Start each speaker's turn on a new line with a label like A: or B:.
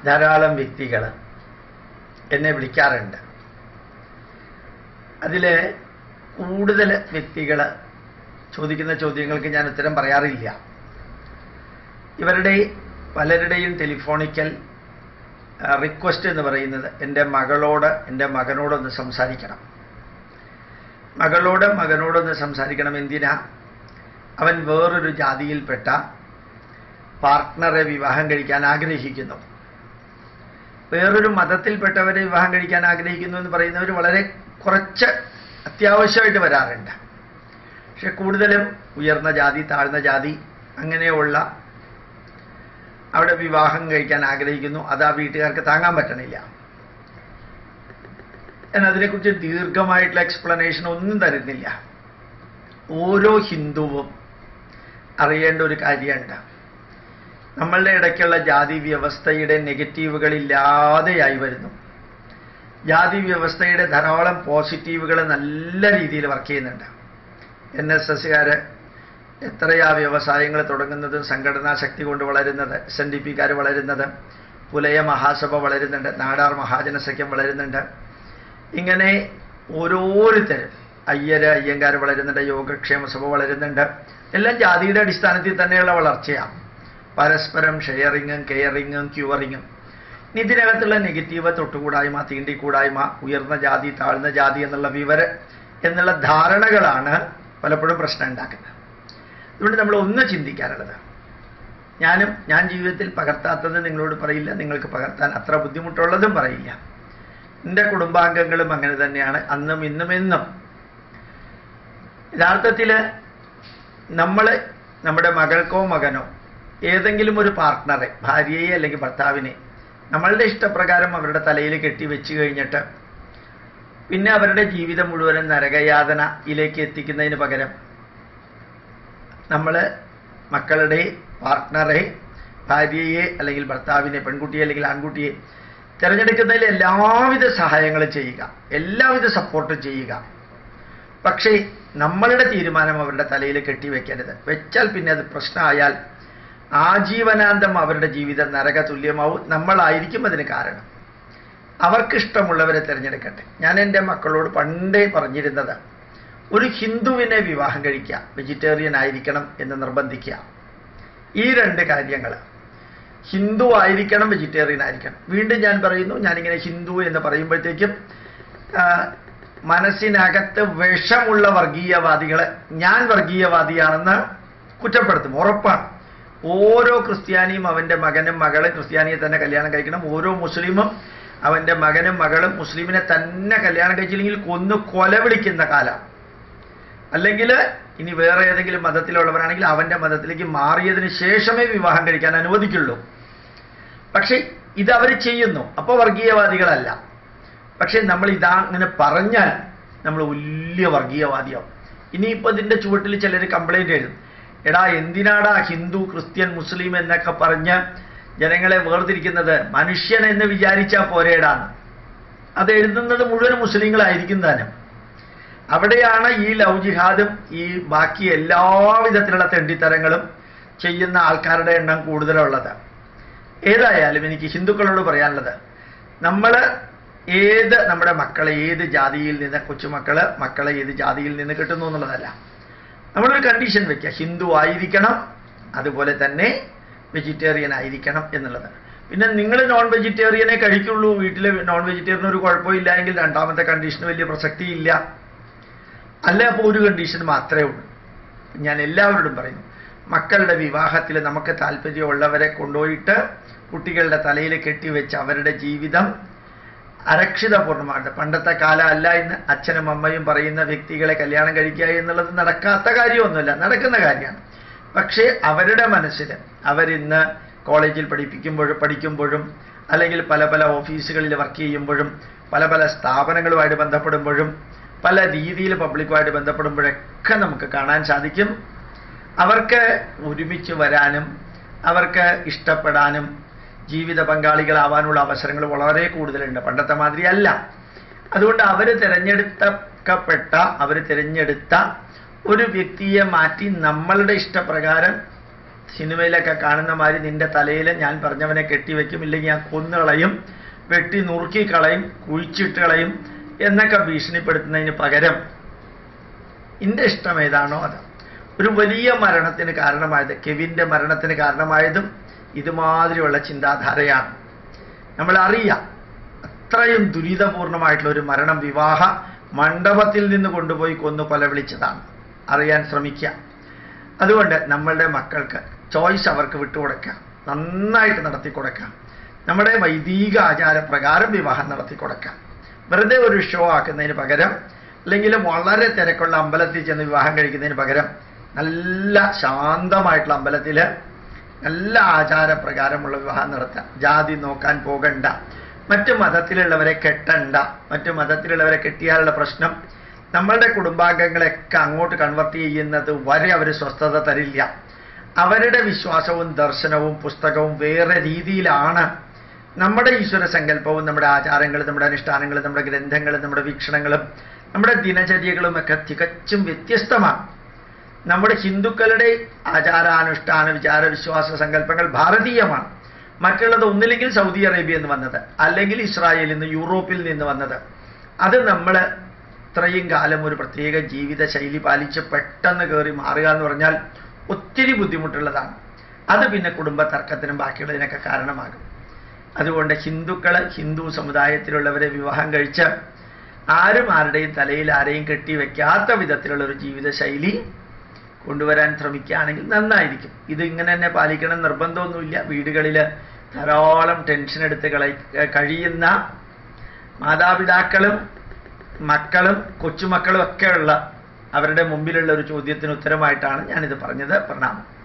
A: ധാരാളം വ്യക്തികൾ എന്നെ വിളിക്കാറുണ്ട് അതിൽ കൂടുതൽ വ്യക്തികൾ ചോദിക്കുന്ന ചോദ്യങ്ങൾക്ക് ഞാൻ ഉത്തരം പറയാറില്ല ഇവരുടെ പലരുടെയും ടെലിഫോണിക്കൽ റിക്വസ്റ്റ് എന്ന് പറയുന്നത് എൻ്റെ മകളോട് എൻ്റെ മകനോടൊന്ന് സംസാരിക്കണം മകളോട് മകനോടൊന്ന് സംസാരിക്കണം എന്തിനാ അവൻ വേറൊരു ജാതിയിൽപ്പെട്ട പാർട്ട്ണറെ വിവാഹം കഴിക്കാൻ ആഗ്രഹിക്കുന്നു വേറൊരു മതത്തിൽപ്പെട്ടവരെ വിവാഹം കഴിക്കാൻ ആഗ്രഹിക്കുന്നു എന്ന് പറയുന്നവർ വളരെ കുറച്ച് അത്യാവശ്യമായിട്ട് വരാറുണ്ട് പക്ഷെ കൂടുതലും ഉയർന്ന ജാതി താഴ്ന്ന ജാതി അങ്ങനെയുള്ള അവിടെ വിവാഹം കഴിക്കാൻ ആഗ്രഹിക്കുന്നു അത് ആ വീട്ടുകാർക്ക് താങ്ങാൻ പറ്റണില്ല ഞാൻ അതിനെക്കുറിച്ച് ദീർഘമായിട്ടുള്ള എക്സ്പ്ലനേഷൻ ഒന്നും തരുന്നില്ല ഓരോ ഹിന്ദുവും അറിയേണ്ട ഒരു കാര്യമുണ്ട് നമ്മളുടെ ഇടയ്ക്കുള്ള ജാതി വ്യവസ്ഥയുടെ നെഗറ്റീവുകൾ ഇല്ലാതെയായി വരുന്നു ജാതി വ്യവസ്ഥയുടെ ധാരാളം പോസിറ്റീവുകൾ നല്ല രീതിയിൽ വർക്ക് ചെയ്യുന്നുണ്ട് എൻ എസ് എസ്സുകാര് എത്രയാ വ്യവസായങ്ങൾ തുടങ്ങുന്നതും സംഘടനാ ശക്തി കൊണ്ട് വളരുന്നത് എസ് എൻ ഡി പിക്കാർ വളരുന്നത് പുലയ മഹാസഭ വളരുന്നുണ്ട് നാടാർ മഹാജനസഖ്യം വളരുന്നുണ്ട് ഇങ്ങനെ ഓരോരുത്തരും അയ്യര് അയ്യങ്കാർ വളരുന്നുണ്ട് യോഗക്ഷേമ സഭ വളരുന്നുണ്ട് എല്ലാം ജാതിയുടെ അടിസ്ഥാനത്തിൽ തന്നെയുള്ള വളർച്ചയാണ് പരസ്പരം ഷെയറിങ്ങും കെയറിങ്ങും ക്യൂറിങ്ങും ഇനി ഇതിനകത്തുള്ള നെഗറ്റീവ് തൊട്ടുകൂടായ്മ തീണ്ടിക്കൂടായ്മ ഉയർന്ന ജാതി താഴ്ന്ന ജാതി എന്നുള്ള വിവര എന്നുള്ള ധാരണകളാണ് പലപ്പോഴും പ്രശ്നം ഉണ്ടാക്കുന്നത് അതുകൊണ്ട് നമ്മൾ ഒന്ന് ചിന്തിക്കാനുള്ളത് ഞാനും ഞാൻ ജീവിതത്തിൽ പകർത്താത്തത് നിങ്ങളോട് പറയില്ല നിങ്ങൾക്ക് പകർത്താൻ അത്ര ബുദ്ധിമുട്ടുള്ളതും പറയില്ല എൻ്റെ കുടുംബാംഗങ്ങളും അങ്ങനെ തന്നെയാണ് അന്നും ഇന്നും എന്നും യഥാർത്ഥത്തിൽ നമ്മൾ നമ്മുടെ മകൾക്കോ മകനോ ഏതെങ്കിലും ഒരു പാർട്ട്ണറെ ഭാര്യയെ അല്ലെങ്കിൽ ഭർത്താവിനെ നമ്മളുടെ ഇഷ്ടപ്രകാരം അവരുടെ തലയിൽ കെട്ടി വെച്ച് കഴിഞ്ഞിട്ട് പിന്നെ അവരുടെ ജീവിതം മുഴുവനും നരകയാതനയിലേക്ക് എത്തിക്കുന്നതിന് പകരം നമ്മൾ മക്കളുടെ പാർട്ട്ണറെ ഭാര്യയെ അല്ലെങ്കിൽ ഭർത്താവിനെ പെൺകുട്ടിയെ അല്ലെങ്കിൽ ആൺകുട്ടിയെ തിരഞ്ഞെടുക്കുന്നതിൽ എല്ലാവിധ സഹായങ്ങളും ചെയ്യുക എല്ലാവിധ സപ്പോർട്ടും ചെയ്യുക പക്ഷേ നമ്മളുടെ തീരുമാനം അവരുടെ തലയിൽ കെട്ടിവെക്കരുത് വെച്ചാൽ പിന്നെ അത് പ്രശ്നമായാൽ ആജീവനാന്തം അവരുടെ ജീവിതം നരക തുല്യമാവും നമ്മളായിരിക്കും അതിന് കാരണം അവർക്കിഷ്ടമുള്ളവരെ തിരഞ്ഞെടുക്കട്ടെ ഞാൻ എൻ്റെ മക്കളോട് പണ്ടേ പറഞ്ഞിരുന്നത് ഒരു ഹിന്ദുവിനെ വിവാഹം കഴിക്കുക വെജിറ്റേറിയൻ ആയിരിക്കണം എന്ന് നിർബന്ധിക്കുക ഈ രണ്ട് കാര്യങ്ങൾ ഹിന്ദു ആയിരിക്കണം വെജിറ്റേറിയൻ ആയിരിക്കണം വീണ്ടും ഞാൻ പറയുന്നു ഞാനിങ്ങനെ ഹിന്ദു എന്ന് പറയുമ്പോഴത്തേക്കും ആ, മനസ്സിനകത്ത് വിഷമുള്ള വർഗീയവാദികളെ ഞാൻ വർഗീയവാദിയാണെന്ന് കുറ്റപ്പെടുത്തും ഉറപ്പാണ് ഓരോ ക്രിസ്ത്യാനിയും അവൻ്റെ മകനും മകളും ക്രിസ്ത്യാനിയെ തന്നെ കല്യാണം കഴിക്കണം ഓരോ മുസ്ലിമും അവൻ്റെ മകനും മകളും മുസ്ലിമിനെ തന്നെ കല്യാണം കഴിച്ചില്ലെങ്കിൽ കൊന്നു കൊല വിളിക്കുന്ന കാലം അല്ലെങ്കിൽ ഇനി വേറെ ഏതെങ്കിലും മതത്തിലുള്ളവരാണെങ്കിൽ അവൻ്റെ മതത്തിലേക്ക് മാറിയതിന് ശേഷമേ വിവാഹം കഴിക്കാൻ അനുവദിക്കുള്ളൂ പക്ഷേ ഇത് അവർ ചെയ്യുന്നു അപ്പോൾ വർഗീയവാദികളല്ല പക്ഷേ നമ്മൾ ഇതാ അങ്ങനെ പറഞ്ഞാൽ നമ്മൾ വലിയ വർഗീയവാദിയാവും ഇനിയിപ്പോൾ ഇതിൻ്റെ ചുവട്ടിൽ ചിലർ കംപ്ലൈൻറ്റ് എഴുതും എടാ എന്തിനാടാ ഹിന്ദു ക്രിസ്ത്യൻ മുസ്ലിം എന്നൊക്കെ പറഞ്ഞ് ജനങ്ങളെ വേർതിരിക്കുന്നത് മനുഷ്യൻ എന്ന് വിചാരിച്ചാൽ പോരേടാന്ന് അത് എഴുതുന്നത് മുഴുവൻ മുസ്ലിങ്ങളായിരിക്കും താനും അവിടെയാണ് ഈ ലവ് ജിഹാദും ഈ ബാക്കി എല്ലാവിധത്തിലുള്ള തെണ്ടിത്തരങ്ങളും ചെയ്യുന്ന ആൾക്കാരുടെ എണ്ണം കൂടുതലുള്ളത് ഏതായാലും എനിക്ക് ഹിന്ദുക്കളോട് പറയാനുള്ളത് നമ്മൾ ഏത് നമ്മുടെ മക്കളെ ഏത് ജാതിയിൽ നിന്ന് കൊച്ചുമക്കള് മക്കളെ ഏത് ജാതിയിൽ നിന്ന് കിട്ടുന്നു എന്നുള്ളതല്ല നമ്മളൊരു കണ്ടീഷൻ വെക്കുക ഹിന്ദു ആയിരിക്കണം അതുപോലെ തന്നെ വെജിറ്റേറിയൻ ആയിരിക്കണം എന്നുള്ളത് പിന്നെ നിങ്ങൾ നോൺ വെജിറ്റേറിയനെ കഴിക്കുള്ളൂ വീട്ടിൽ നോൺ വെജിറ്റേറിയൻ ഒരു കുഴപ്പമില്ല എങ്കിൽ രണ്ടാമത്തെ കണ്ടീഷന് വലിയ പ്രസക്തിയില്ല അല്ല അപ്പോൾ ഒരു കണ്ടീഷൻ മാത്രമേ ഉള്ളൂ ഞാൻ എല്ലാവരോടും പറയുന്നു മക്കളുടെ വിവാഹത്തിൽ നമുക്ക് താല്പര്യമുള്ളവരെ കൊണ്ടുപോയിട്ട് കുട്ടികളുടെ തലയിൽ കെട്ടിവെച്ച് അവരുടെ ജീവിതം അരക്ഷിതപൂർണ്ണമാണ് പണ്ടത്തെ കാലം അല്ല ഇന്ന് അച്ഛനും അമ്മയും പറയുന്ന വ്യക്തികളെ കല്യാണം കഴിക്കുക എന്നുള്ളത് നടക്കാത്ത കാര്യമൊന്നുമില്ല നടക്കുന്ന കാര്യമാണ് പക്ഷേ അവരുടെ മനസ്സിൽ അവരിന്ന് കോളേജിൽ പഠിപ്പിക്കുമ്പോഴും പഠിക്കുമ്പോഴും അല്ലെങ്കിൽ പല പല ഓഫീസുകളിൽ വർക്ക് ചെയ്യുമ്പോഴും പല പല സ്ഥാപനങ്ങളുമായിട്ട് ബന്ധപ്പെടുമ്പോഴും പല രീതിയിൽ പബ്ലിക്കുമായിട്ട് ബന്ധപ്പെടുമ്പോഴൊക്കെ നമുക്ക് കാണാൻ സാധിക്കും അവർക്ക് ഒരുമിച്ച് വരാനും അവർക്ക് ഇഷ്ടപ്പെടാനും ജീവിത പങ്കാളികളാവാനുള്ള അവസരങ്ങൾ വളരെ കൂടുതലുണ്ട് പണ്ടത്തെ മാതിരി അല്ല അതുകൊണ്ട് അവർ തിരഞ്ഞെടുക്കപ്പെട്ട അവർ തിരഞ്ഞെടുത്ത ഒരു വ്യക്തിയെ മാറ്റി നമ്മളുടെ ഇഷ്ടപ്രകാരം സിനിമയിലൊക്കെ കാണുന്ന മാതിരി നിന്റെ തലയിൽ ഞാൻ പറഞ്ഞവനെ കെട്ടിവെക്കും ഇല്ലെങ്കിൽ ഞാൻ കൊന്നുകളയും വെട്ടി നുറുക്കി കളയും കുഴിച്ചിട്ട് കളയും എന്നൊക്കെ ഭീഷണിപ്പെടുത്തുന്നതിന് പകരം എൻ്റെ ഇഷ്ടം ഏതാണോ അത് ഒരു വലിയ മരണത്തിന് കാരണമായത് കെവിൻ്റെ മരണത്തിന് കാരണമായതും ഇതുമാതിരിയുള്ള ചിന്താധാരയാണ് നമ്മൾ അറിയാം അത്രയും ദുരിതപൂർണമായിട്ടുള്ള ഒരു മരണം വിവാഹ മണ്ഡപത്തിൽ നിന്ന് കൊണ്ടുപോയി കൊന്നു കൊല വിളിച്ചതാണ് അറിയാൻ ശ്രമിക്കുക അതുകൊണ്ട് നമ്മളുടെ മക്കൾക്ക് ചോയ്സ് അവർക്ക് വിട്ടുകൊടുക്കുക നന്നായിട്ട് നടത്തി കൊടുക്കുക നമ്മുടെ വൈദിക ആചാരപ്രകാരം വിവാഹം നടത്തി കൊടുക്കുക വെറുതെ ഒരു ഷോ ആക്കുന്നതിന് പകരം അല്ലെങ്കിൽ വളരെ തിരക്കുള്ള അമ്പലത്തിൽ ചെന്ന് വിവാഹം കഴിക്കുന്നതിന് പകരം നല്ല ശാന്തമായിട്ടുള്ള അമ്പലത്തിൽ നല്ല ആചാരപ്രകാരമുള്ള വിവാഹം നടത്തുക ജാതി നോക്കാൻ പോകണ്ട മറ്റു മതത്തിലുള്ളവരെ കെട്ടണ്ട മറ്റു മതത്തിലുള്ളവരെ കെട്ടിയാലുള്ള പ്രശ്നം നമ്മളുടെ കുടുംബാംഗങ്ങളെയൊക്കെ അങ്ങോട്ട് കൺവെർട്ട് ചെയ്യുന്നത് വരെ അവർ സ്വസ്ഥത തരില്ല അവരുടെ വിശ്വാസവും ദർശനവും പുസ്തകവും വേറെ രീതിയിലാണ് നമ്മുടെ ഈശ്വര സങ്കല്പവും നമ്മുടെ ആചാരങ്ങളും നമ്മുടെ അനുഷ്ഠാനങ്ങളും നമ്മുടെ ഗ്രന്ഥങ്ങളും നമ്മുടെ വീക്ഷണങ്ങളും നമ്മുടെ ദിനചര്യകളും ഒക്കെ തികച്ചും വ്യത്യസ്തമാണ് നമ്മുടെ ഹിന്ദുക്കളുടെ ആചാരാനുഷ്ഠാന വിചാര വിശ്വാസ സങ്കല്പങ്ങൾ ഭാരതീയമാണ് മറ്റുള്ളത് ഒന്നില്ലെങ്കിൽ സൗദി അറേബ്യയിൽ നിന്ന് വന്നത് അല്ലെങ്കിൽ ഇസ്രായേലിൽ നിന്ന് യൂറോപ്പിൽ നിന്ന് വന്നത് അത് നമ്മൾ ഇത്രയും കാലം ഒരു പ്രത്യേക ജീവിത ശൈലി പാലിച്ച് പെട്ടെന്ന് കയറി മാറുക എന്ന് പറഞ്ഞാൽ ഒത്തിരി ബുദ്ധിമുട്ടുള്ളതാണ് അത് പിന്നെ കുടുംബ തർക്കത്തിനും ബാക്കിയുള്ളതിനൊക്കെ കാരണമാകും അതുകൊണ്ട് ഹിന്ദുക്കൾ ഹിന്ദു സമുദായത്തിലുള്ളവരെ വിവാഹം കഴിച്ച് ആരും ആരുടെയും തലയിൽ ആരെയും കെട്ടി വെക്കാത്ത വിധത്തിലുള്ള ഒരു ജീവിത ശൈലി കൊണ്ടുവരാൻ ശ്രമിക്കുകയാണെങ്കിൽ നന്നായിരിക്കും ഇത് ഇങ്ങനെ തന്നെ പാലിക്കണം നിർബന്ധമൊന്നുമില്ല വീടുകളിൽ ധാരാളം ടെൻഷൻ എടുത്ത് കളി കഴിയുന്ന മാതാപിതാക്കളും മക്കളും കൊച്ചുമക്കളും ഒക്കെ ഉള്ള അവരുടെ മുമ്പിലുള്ള ഒരു ചോദ്യത്തിന് ഉത്തരമായിട്ടാണ് ഞാനിത് പറഞ്ഞത് പ്രണാമം